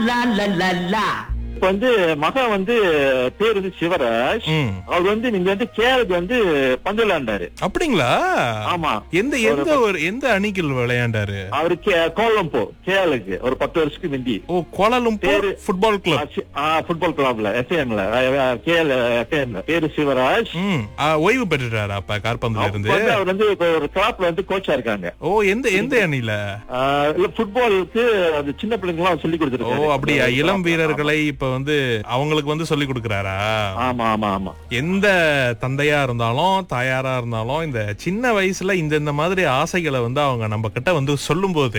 லா லா லா லா இப்ப வந்து மகன் வந்து பேர் வந்து சிவராஜ் ம். அவர் வந்து நீங்க வந்து கேளுக்கு வந்து பந்து விளையாண்டாரு அப்படிங்களா ஆமா எந்த எந்த ஒரு எந்த அணிக்கு விளையாண்டாரு அவரு கே- கோலம்போ கேளுக்கு ஒரு பத்து வருஷத்துக்கு முந்தி ஓ கோலாலும்பூர் பேரு- ஃபுட்பால் கிளப் ஃபுட்பால் கிளப்ல எஃப்எம்ல கேஎல் எஃப்எம்ல பேரு சிவராஜ் ம் ஆ, ஓய்வு பெற்றுட்டாரா அப்ப கார்பந்துல அப்ப இருந்து வந்து அவர் வந்து இப்ப ஒரு கிளாப்ல வந்து கோச்சா இருக்காங்க ஓ எந்த எந்த அணில ஆஹ் இல்ல ஃபுட்பாலுக்கு அந்த சின்ன பிள்ளைங்க எல்லாம் சொல்லி ஓ கொடுத்துருக்காரு அப்படியா இளம் வீரர்களை இப்ப வந்து அவங்களுக்கு வந்து சொல்லி கொடுக்கறாரா ஆமா ஆமா ஆமா எந்த தந்தையா இருந்தாலும் தாயாரா இருந்தாலும் இந்த சின்ன வயசுல இந்த இந்த மாதிரி ஆசைகளை வந்து அவங்க நம்ம கிட்ட வந்து சொல்லும்போது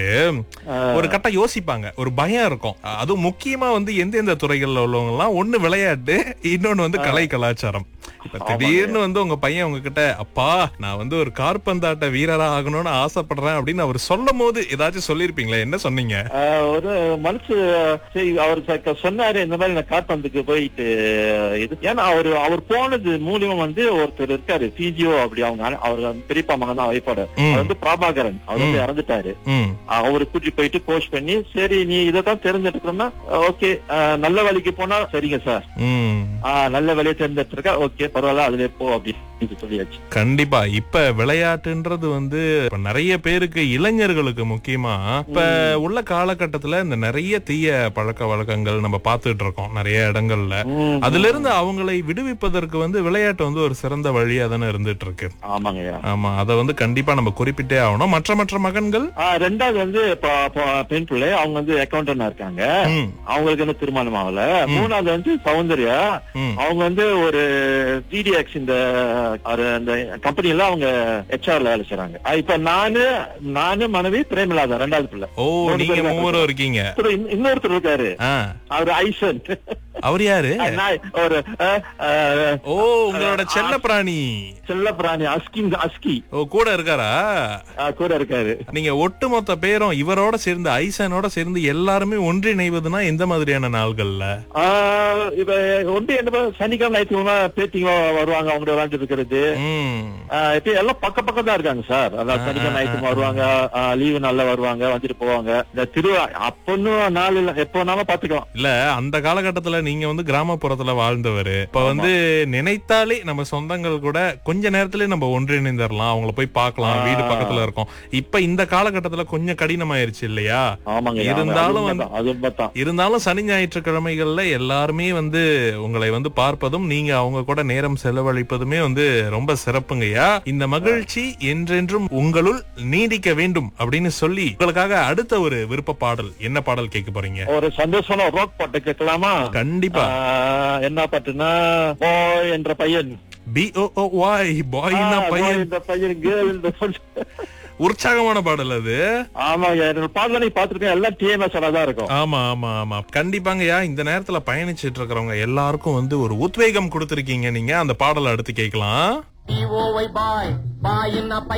ஒரு கட்டம் யோசிப்பாங்க ஒரு பயம் இருக்கும் அதுவும் முக்கியமா வந்து எந்தெந்த துறைகள்ல உள்ளவங்க எல்லாம் ஒண்ணு விளையாட்டு இன்னொன்னு வந்து கலை கலாச்சாரம் இப்ப திடீர்னு வந்து உங்க பையன் உங்ககிட்ட அப்பா நான் வந்து ஒரு கார்பந்தாட்ட வீரரா ஆகணும்னு ஆசைப்படுறேன் அப்படின்னு அவர் சொல்லும் போது ஏதாச்சும் சொல்லிருப்பீங்களா என்ன சொன்னீங்க ஆஹ் ஒரு மனசு சரி அவர் ச- சொன்னாரு இந்த மாதிரி நான் காட்பந்துக்கு போயிட்டு இது ஏன்னா அவர் அவர் போனது மூலியமா வந்து ஒருத்தர் இருக்காரு பிஜிஓ அப்படி அவங்க அண்ணன்- அவர் வந்து பெரியப்பா மகன் தான் வைப்பாடு ம். அவர் வந்து பிரபாகரன் அவர் வந்து இறந்துட்டாரு ம் அவரு கூட்டி போயிட்டு கோச் பண்ணி சரி நீ இதைத்தான் தெரிஞ்செடுக்கணும்னா ஓகே நல்ல வழிக்கு போனா சரிங்க சார் ம் ஆஹ் நல்ல வழியை தேர்ந்தெடுத்திருக்கா ஓகே பரவாயில்ல அதுல போ அப்படின்னு சொல்லியாச்சு கண்டிப்பா இப்ப விளையாட்டுன்றது வந்து இப்ப நிறைய பேருக்கு இளைஞர்களுக்கு முக்கியமா இப்ப உள்ள காலகட்டத்துல இந்த நிறைய தீய பழக்க வழக்கங்கள் நம்ம பார்த்துட்டு இருக்கோம் நிறைய இடங்கள்ல ம். அதுல இருந்து அவங்களை விடுவிப்பதற்கு வந்து விளையாட்டு வந்து ஒரு சிறந்த வழியா தானே இருந்துட்டு இருக்கு ஆமாங்கய்யா ஆமா அத வந்து கண்டிப்பா நம்ம குறிப்பிட்டே ஆகணும் மற்ற மற்ற மகன்கள் ஆஹ் ரெண்டாவது வந்து ப- ப- பெண் பிள்ளை அவங்க வந்து அக்கௌண்டன்டா இருக்காங்க ம், அவங்களுக்கு வந்து திருமணம் ஆகல மூணாவது வந்து சௌந்தர்யா ம். அவங்க வந்து ஒரு ஜிடிஎக்ஸ் இந்த ஒரு அந்த கம்பெனில அவங்க ஹெச்ஆர்ல வேலை செய்றாங்க ஆஹ் இப்ப நானு நானு மனைவி பிரேமலாதா ரெண்டாவது பிள்ளை ஓ மூணு நீங்க பேர் தான் மூவரும் இருக்கீங்க அப்புறம் இன்ன- இன்னொருத்தர் இருக்காரு ஆ, அவர் ஐசன் அவர் யாரு நான் ஒரு ஆஹ், ஆஹ், ஓ உங்களோட செல்ல பிராணி செல்ல பிராணி அஸ்கி அஸ்கி ஓ கூட இருக்காரா ஆஹ், கூட இருக்காரு நீங்க ஒட்டுமொத்த பேரும் இவரோட சேர்ந்து ஐசனோட சேர்ந்து எல்லாருமே ஒன்றிணைவதுன்னா எந்த மாதிரியான நாள்கள்ல ஆஹ், இப்ப ஒன்று என்ன சனிக்கிழமை ஞாயிற்றுக்கிழமை பேட்டிங்க வருவாங்க அவங்க விளையாண்டு இருக்கிறது ம். ஆஹ் இப்ப எல்லாம் பக்க பக்கம் தான் இருக்காங்க சார் அதான் சனிக்கிழமை ஞாயிற்றுக்கிழமை வருவாங்க லீவு நாள்ல வருவாங்க வந்துட்டு போவாங்க இந்த திருவிழா அப்பன்னு நாள் இல்ல எப்ப வேணாலும் பாத்துக்கலாம் இல்ல அந்த காலகட்டத்துல நீங்க வந்து கிராமப்புறத்துல வாழ்ந்தவரு இப்ப வந்து நினைத்தாலே நம்ம சொந்தங்கள் கூட கொஞ்ச நேரத்திலே நம்ம ஒன்றிணைந்துடலாம் அவங்கள போய் பார்க்கலாம் வீடு பக்கத்துல இருக்கும் இப்ப இந்த காலகட்டத்துல கொஞ்சம் கடினமாயிருச்சு இல்லையா ஆமாங்க இருந்தாலும் அது வந்து- உண்மைதான், அது உண்மைதான் இருந்தாலும் சனி ஞாயிற்றுக்கிழமைகள்ல எல்லாருமே வந்து உங்களை வந்து பார்ப்பதும் நீங்க அவங்க கூட நேரம் செலவழிப்பதுமே வந்து ரொம்ப சிறப்புங்கய்யா இந்த மகிழ்ச்சி என்றென்றும் உங்களுள் நீடிக்க வேண்டும் அப்படின்னு சொல்லி உங்களுக்காக அடுத்த ஒரு விருப்ப பாடல் என்ன பாடல் கேட்க போறீங்க ஒரு சந்தோஷமான ரோக் பாட்டு கேட்கலாமா கண்டிப்பா ஆஹ் என்ன பாட்டுன்னா பாய் என்ற பையன் பி ஓ ஓ வாய் பாய்னா ஆஹ், boy பையன் என்ற பையன் கேர்ள் என்ற பொண்ணு. உற்சாகமான பாடல் அது ஆமாங்க என்னோட பாடல நீ பாத்துருக்கேன் எல்லாம் டிஎம்எஸ் தான் இருக்கும் ஆமா ஆமா ஆமா கண்டிப்பாங்கய்யா இந்த நேரத்துல பயணிச்சிட்டு இருக்கிறவங்க எல்லாருக்கும் வந்து ஒரு உத்வேகம் கொடுத்திருக்கீங்க நீங்க அந்த பாடலை அடுத்து கேட்கலாம் பாய் பாய்